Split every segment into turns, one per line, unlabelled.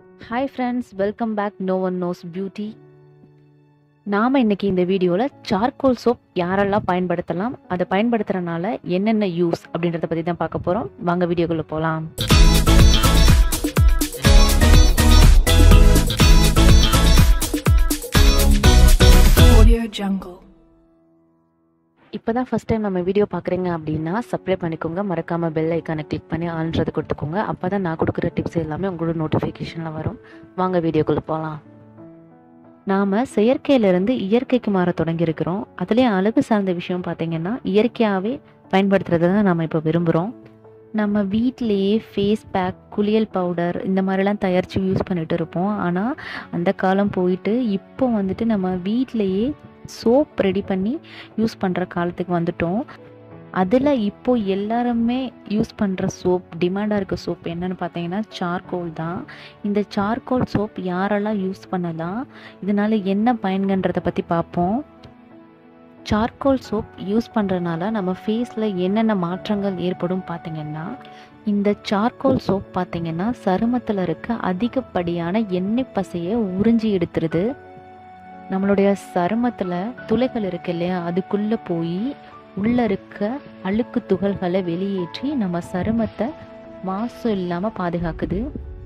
Hi friends welcome back no one knows beauty நாம் இன்னைக்கு இந்த வீடியோவில் சார்கோல் சோப் யாரெல்லாம் பயன்படுத்தலாம் அதை பயன்படுத்துறதுனால என்னென்ன யூஸ் அப்படின்றத பற்றி தான் பார்க்க போகிறோம் வாங்க வீடியோக்குள்ளே போகலாம்
Audio Jungle.
இப்போ தான் ஃபஸ்ட் டைம் நம்ம வீடியோ பார்க்குறீங்க அப்படின்னா சப்ஸ்கிரைப் பண்ணிக்கோங்க மறக்காமல் பெல் ஐக்கானை கிளிக் பண்ணி ஆன்றது கொடுத்துக்கோங்க அப்போ தான் நான் கொடுக்குற டிப்ஸ் எல்லாமே உங்களோட நோட்டிஃபிகேஷனில் வரும் வாங்க வீடியோக்குள்ளே போகலாம் நாம் செயற்கையிலிருந்து இயற்கைக்கு மாற தொடங்கியிருக்கிறோம் அதுலேயும் அழகு சார்ந்த விஷயம் பார்த்தீங்கன்னா இயற்கையாகவே பயன்படுத்துறது தான் நம்ம இப்போ விரும்புகிறோம் நம்ம வீட்டிலேயே ஃபேஸ் பேக் குளியல் பவுடர் இந்த மாதிரிலாம் தயாரித்து யூஸ் பண்ணிட்டு இருப்போம் ஆனால் அந்த காலம் போயிட்டு இப்போ வந்துட்டு நம்ம வீட்டிலேயே சோப் ரெடி பண்ணி யூஸ் பண்ணுற காலத்துக்கு வந்துட்டோம் அதில் இப்போ எல்லாருமே யூஸ் பண்ணுற சோப் டிமாண்டாக இருக்க சோப் என்னன்னு பார்த்தீங்கன்னா சார்கோல் தான் இந்த சார்கோல் சோப் யாரெல்லாம் யூஸ் பண்ணலாம் இதனால என்ன பயன்கன்றதை பற்றி பார்ப்போம் சார்கோல் சோப் யூஸ் பண்ணுறதுனால நம்ம ஃபேஸில் என்னென்ன மாற்றங்கள் ஏற்படும் பார்த்தீங்கன்னா இந்த சார்கோல் சோப் பார்த்தீங்கன்னா சருமத்தில் இருக்க அதிகப்படியான எண்ணெய் பசையை உறிஞ்சி எடுத்துருது நம்மளுடைய சருமத்தில் துளைகள் இருக்கு இல்லையா அதுக்குள்ளே போய் உள்ளே இருக்க அழுக்கு துகள்களை வெளியேற்றி நம்ம சருமத்தை மாசு இல்லாமல் பாதுகாக்குது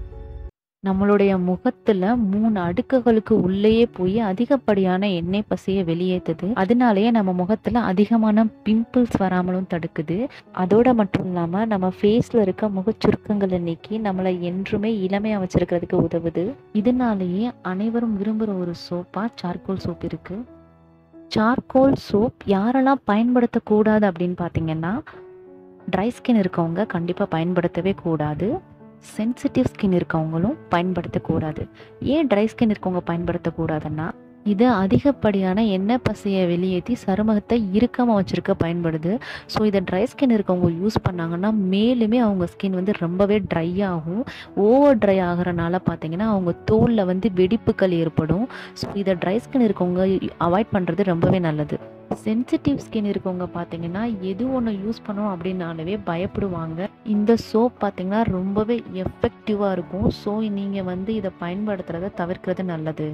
நம்மளுடைய முகத்தில் மூணு அடுக்குகளுக்கு உள்ளேயே போய் அதிகப்படியான எண்ணெய் பசையை வெளியேற்றுது அதனாலேயே நம்ம முகத்தில் அதிகமான பிம்பிள்ஸ் வராமலும் தடுக்குது அதோட மட்டும் இல்லாமல் நம்ம ஃபேஸில் இருக்க முகச்சுருக்கங்களை நீக்கி நம்மளை என்றுமே இளமையாக வச்சிருக்கிறதுக்கு உதவுது இதனாலேயே அனைவரும் விரும்புகிற ஒரு சோப்பாக சார்கோல் சோப் இருக்குது சார்கோல் சோப் யாரெல்லாம் பயன்படுத்தக்கூடாது அப்படின்னு பார்த்தீங்கன்னா ட்ரை ஸ்கின் இருக்கவங்க கண்டிப்பாக பயன்படுத்தவே கூடாது சென்சிட்டிவ் ஸ்கின் இருக்கவங்களும் பயன்படுத்தக்கூடாது ஏன் ட்ரை ஸ்கின் இருக்கவங்க பயன்படுத்தக்கூடாதுன்னா இது அதிகப்படியான எண்ணெய் பசையை வெளியேற்றி சருமத்தை இறுக்கமாக வச்சுருக்க பயன்படுது ஸோ இதை ட்ரை ஸ்கின் இருக்கவங்க யூஸ் பண்ணாங்கன்னா மேலுமே அவங்க ஸ்கின் வந்து ரொம்பவே ட்ரை ஆகும் ஓவர் ட்ரை ஆகிறனால பார்த்தீங்கன்னா அவங்க தோலில் வந்து வெடிப்புகள் ஏற்படும் ஸோ இதை ட்ரை ஸ்கின் இருக்கவங்க அவாய்ட் பண்ணுறது ரொம்பவே நல்லது சென்சிட்டிவ் ஸ்கின் இருக்கவங்க பார்த்தீங்கன்னா எது ஒன்று யூஸ் பண்ணோம் அப்படின்னாலவே பயப்படுவாங்க இந்த சோப் பார்த்தீங்கன்னா ரொம்பவே எஃபெக்டிவாக இருக்கும் ஸோ நீங்கள் வந்து இதை பயன்படுத்துகிறத தவிர்க்கிறது நல்லது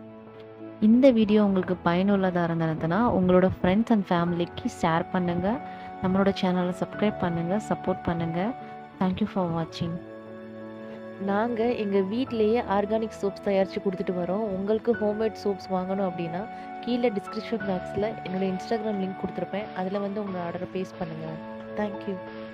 இந்த வீடியோ உங்களுக்கு பயனுள்ளதாக இருந்ததுன்னா உங்களோட ஃப்ரெண்ட்ஸ் அண்ட் ஃபேமிலிக்கு ஷேர் பண்ணுங்கள் நம்மளோட சேனலை சப்ஸ்கிரைப் பண்ணுங்கள் சப்போர்ட் பண்ணுங்கள் தேங்க்யூ ஃபார் வாட்சிங் நாங்கள் எங்கள் வீட்டிலேயே ஆர்கானிக் சோப்ஸ் தயாரித்து கொடுத்துட்டு வரோம் உங்களுக்கு ஹோம்மேட் சோப்ஸ் வாங்கணும் அப்படின்னா கீழே டிஸ்கிரிப்ஷன் பாக்ஸில் என்னோட இன்ஸ்டாகிராம் லிங்க் கொடுத்துருப்பேன் அதில் வந்து உங்கள் ஆர்டரை பேஸ் பண்ணுங்கள் தேங்க்யூ